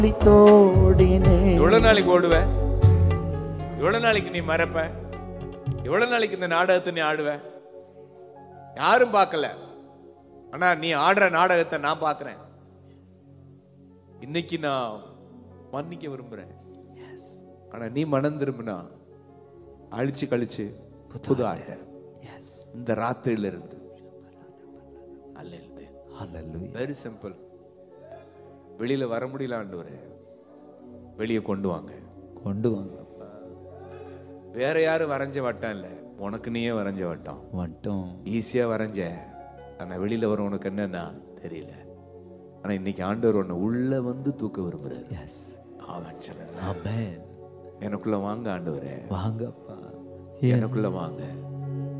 தோடினே எவ்வளவு நாளைக்கு ஓடுவ எவ்வளவு நாளைக்கு நீ மறப்ப எவ்வளவு நாளைக்கு இந்த நாடகத்தை நீ ஆடுவ யாரும் பார்க்கல ஆனா நீ ஆடுற நாடகத்தை நான் பார்க்கிறேன் இன்னைக்கு நான் மன்னிக்க விரும்புறேன் ஆனா நீ மனம் திரும்பினா அழிச்சு கழிச்சு புது ஆட்ட இந்த ராத்திரியில இருந்து ஹalleluya வெரி சிம்பிள் வெளியில வர முடியல ஆண்டவரே வெளியே கொண்டு வாங்க கொண்டு வாங்கப்பா வேற யாரும் வரைஞ்ச வட்டம் இல்ல உனக்கு நீயே வரைஞ்ச வட்டம் மட்டும் ஈஸியா வரைஞ்ச ஆனா வெளியில வர உனக்கு என்னன்னா தெரியல ஆனா இன்னைக்கு ஆண்டவர் உன்னை உள்ள வந்து தூக்க விரும்புறாரு எஸ் ஆமாம் சொல்லுங்க ஆமென் எனக்குள்ள வாங்க ஆண்டவரே வாங்கப்பா எனக்குள்ள வாங்க